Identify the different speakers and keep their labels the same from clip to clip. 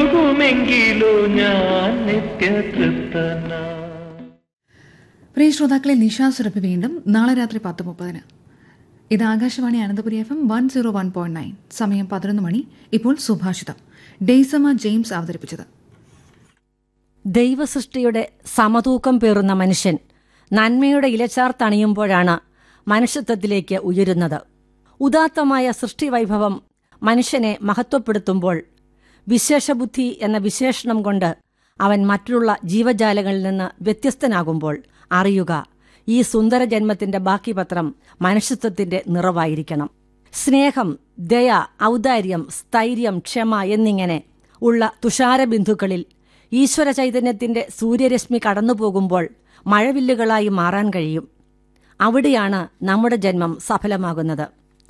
Speaker 1: ഒഴുകുമെങ്കിലോ ഞാൻ നിത്യതൃപ്തന
Speaker 2: പ്രിയ ശ്രോതാക്കളെ നിശാ സുരഭി വീണ്ടും നാളെ രാത്രി പത്ത് മുപ്പതിന് ഇത് Akashvani Ananthapuri F M one zero one point nine സമയം പതിനൊന്ന് മണി ഇപ്പോൾ സുഭാഷിതം ഡെയ്സമ ജെയിംസ് അവതരിപ്പിച്ചത്
Speaker 3: ദൈവസൃഷ്ടിയുടെ സമതൂക്കം പേറുന്ന മനുഷ്യൻ നന്മയുടെ ഇലച്ചാർ തണിയുമ്പോഴാണ് മനുഷ്യത്വത്തിലേക്ക് ഉയരുന്നത് ഉദാത്തമായ സൃഷ്ടിവൈഭവം മനുഷ്യനെ മഹത്വപ്പെടുത്തുമ്പോൾ വിശേഷബുദ്ധി എന്ന വിശേഷണം കൊണ്ട് അവൻ മറ്റുള്ള ജീവജാലങ്ങളിൽ നിന്ന് വ്യത്യസ്തനാകുമ്പോൾ അറിയുക ഈ സുന്ദര ജന്മത്തിന്റെ ബാക്കി പത്രം മനുഷ്യത്വത്തിന്റെ നിറവായിരിക്കണം സ്നേഹം ദയ ഔദാര്യം സ്ഥൈര്യം ക്ഷമ എന്നിങ്ങനെ ഉള്ള തുഷാരബിന്ദുക്കളിൽ ഈശ്വര ചൈതന്യത്തിന്റെ സൂര്യരശ്മി കടന്നുപോകുമ്പോൾ മഴവില്ലുകളായി മാറാൻ കഴിയും അവിടെയാണ് നമ്മുടെ ജന്മം സഫലമാകുന്നത്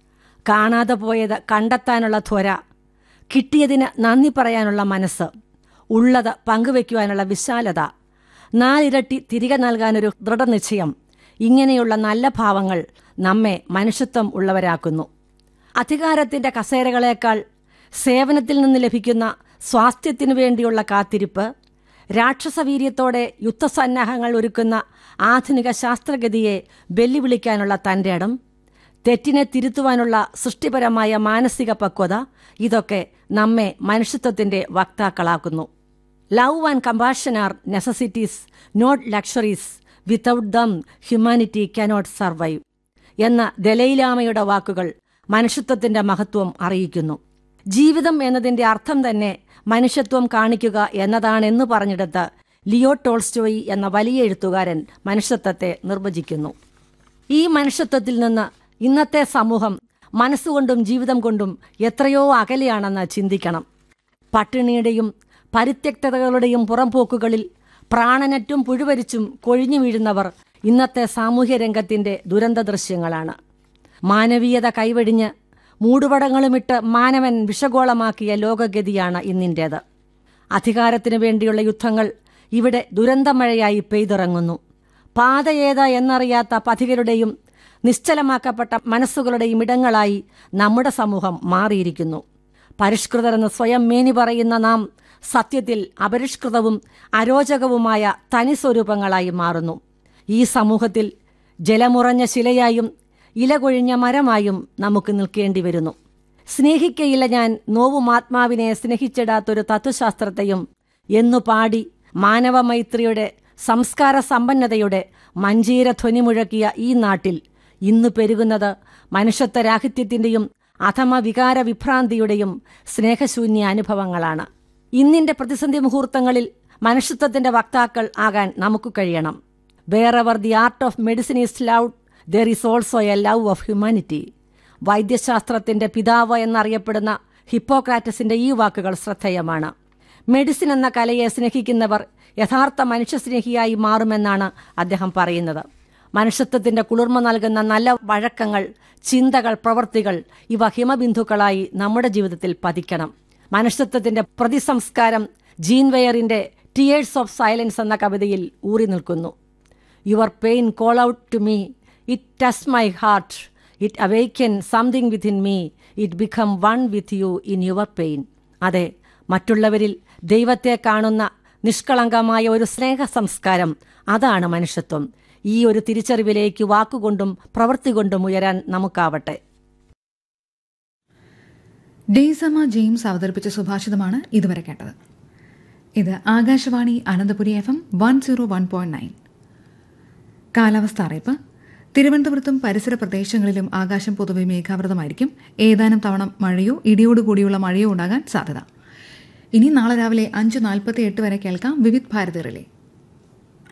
Speaker 3: കാണാതെ പോയത് കണ്ടെത്താനുള്ള ത്വര കിട്ടിയതിന് നന്ദി പറയാനുള്ള മനസ്സ് ഉള്ളത് പങ്കുവയ്ക്കുവാനുള്ള വിശാലത നാലിരട്ടി തിരികെ നൽകാനൊരു ദൃഢനിശ്ചയം ഇങ്ങനെയുള്ള നല്ല ഭാവങ്ങൾ നമ്മെ മനുഷ്യത്വം ഉള്ളവരാക്കുന്നു അധികാരത്തിന്റെ കസേരകളേക്കാൾ സേവനത്തിൽ നിന്ന് ലഭിക്കുന്ന സ്വാസ്ഥ്യത്തിനു വേണ്ടിയുള്ള കാത്തിരിപ്പ് രാക്ഷസവീര്യത്തോടെ യുദ്ധസന്നാഹങ്ങൾ ഒരുക്കുന്ന ആധുനിക ശാസ്ത്രഗതിയെ വെല്ലുവിളിക്കാനുള്ള തന്റെ ഇടം തെറ്റിനെ തിരുത്തുവാനുള്ള സൃഷ്ടിപരമായ മാനസിക പക്വത ഇതൊക്കെ നമ്മെ മനുഷ്യത്വത്തിന്റെ വക്താക്കളാക്കുന്നു love and compassion are necessities not luxuries without them humanity cannot survive എന്ന ദലൈലാമയുടെ വാക്കുകൾ മനുഷ്യത്വത്തിന്റെ മഹത്വം അറിയിക്കുന്നു ജീവിതം എന്നതിന്റെ അർത്ഥം തന്നെ മനുഷ്യത്വം കാണിക്കുക എന്നതാണെന്ന് പറഞ്ഞെടുത്ത് ലിയോ ടോൾസ്റ്റോയി എന്ന വലിയ എഴുത്തുകാരൻ മനുഷ്യത്വത്തെ നിർവചിക്കുന്നു ഈ മനുഷ്യത്വത്തിൽ നിന്ന് ഇന്നത്തെ സമൂഹം മനസ്സുകൊണ്ടും ജീവിതം കൊണ്ടും എത്രയോ അകലെയാണെന്ന് ചിന്തിക്കണം പട്ടിണിയുടെയും പരിത്യക്തതകളുടെയും പുറംപോക്കുകളിൽ പ്രാണനറ്റും പുഴുവരിച്ചും കൊഴിഞ്ഞു വീഴുന്നവർ ഇന്നത്തെ സാമൂഹ്യ രംഗത്തിന്റെ ദുരന്ത ദൃശ്യങ്ങളാണ് മാനവീയത കൈവെടിഞ്ഞ് മൂടുപടങ്ങളുമിട്ട് മാനവൻ വിഷഗോളമാക്കിയ ലോകഗതിയാണ് ഇന്നിൻ്റേത് അധികാരത്തിനു വേണ്ടിയുള്ള യുദ്ധങ്ങൾ ഇവിടെ ദുരന്തമഴയായി പെയ്തിറങ്ങുന്നു പാതയേത എന്നറിയാത്ത പഥികരുടെയും നിശ്ചലമാക്കപ്പെട്ട മനസ്സുകളുടെയും ഇടങ്ങളായി നമ്മുടെ സമൂഹം മാറിയിരിക്കുന്നു പരിഷ്കൃതരെന്ന് സ്വയം മേനി പറയുന്ന നാം സത്യത്തിൽ അപരിഷ്കൃതവും അരോചകവുമായ തനി സ്വരൂപങ്ങളായി മാറുന്നു ഈ സമൂഹത്തിൽ ജലമുറഞ്ഞ ശിലയായും ഇലകൊഴിഞ്ഞ മരമായും നമുക്ക് നിൽക്കേണ്ടി വരുന്നു സ്നേഹിക്കയില്ല ഞാൻ നോവും ആത്മാവിനെ സ്നേഹിച്ചിടാത്തൊരു തത്വശാസ്ത്രത്തെയും എന്നു പാടി മാനവമൈത്രിയുടെ സംസ്കാര സമ്പന്നതയുടെ മഞ്ചീര ധ്വനി മുഴക്കിയ ഈ നാട്ടിൽ ഇന്ന് പെരുകുന്നത് മനുഷ്യത്വരാഹിത്യത്തിന്റെയും അധമ വികാര വിഭ്രാന്തിയുടെയും സ്നേഹശൂന്യ അനുഭവങ്ങളാണ് ഇന്നിന്റെ പ്രതിസന്ധി മുഹൂർത്തങ്ങളിൽ മനുഷ്യത്വത്തിന്റെ വക്താക്കൾ ആകാൻ നമുക്ക് കഴിയണം wherever the art of medicine is loved there is also a love of humanity വൈദ്യശാസ്ത്രത്തിന്റെ പിതാവ് എന്നറിയപ്പെടുന്ന ഹിപ്പോക്രാറ്റസിന്റെ ഈ വാക്കുകൾ ശ്രദ്ധേയമാണ് മെഡിസിൻ എന്ന കലയെ സ്നേഹിക്കുന്നവർ യഥാർത്ഥ മനുഷ്യസ്നേഹിയായി മാറുമെന്നാണ് അദ്ദേഹം പറയുന്നത് മനുഷ്യത്വത്തിന്റെ കുളിർമ നൽകുന്ന നല്ല വഴക്കങ്ങൾ ചിന്തകൾ പ്രവൃത്തികൾ ഇവ ഹിമബിന്ദുക്കളായി നമ്മുടെ ജീവിതത്തിൽ പതിക്കണം മനുഷ്യത്വത്തിന്റെ പ്രതിസംസ്കാരം ജീൻ വെയറിന്റെ ടിയേഴ്സ് ഓഫ് സൈലൻസ് എന്ന കവിതയിൽ ഊറി നിൽക്കുന്നു your pain call out to me it touch my heart it awaken something within me it become one with you in your pain അതെ മറ്റുള്ളവരിൽ ദൈവത്തെ കാണുന്ന നിഷ്കളങ്കമായ ഒരു സ്നേഹ സംസ്കാരം അതാണ് മനുഷ്യത്വം ഈ ഒരു തിരിച്ചറിവിലേക്ക് വാക്കുകൊണ്ടും പ്രവൃത്തി കൊണ്ടും ഉയരാൻ നമുക്കാവട്ടെ
Speaker 2: ഡെയ്സമ ജെയിംസ് അവതരിപ്പിച്ച സുഭാഷിതമാണ് ഇതുവരെ കേട്ടത് ഇത് Akashvani Ananthapuri F M one zero one point nine കാലാവസ്ഥ അറിയിപ്പ് തിരുവനന്തപുരത്തും പരിസര പ്രദേശങ്ങളിലും ആകാശം പൊതുവെ മേഘാവൃതമായിരിക്കും ഏതാനും തവണ മഴയോ ഇടിയോടുകൂടിയുള്ള മഴയോ ഉണ്ടാകാൻ സാധ്യത ഇനി നാളെ രാവിലെ അഞ്ച് നാൽപ്പത്തി എട്ട് വരെ കേൾക്കാം വിവിധ് ഭാരതി റിലേ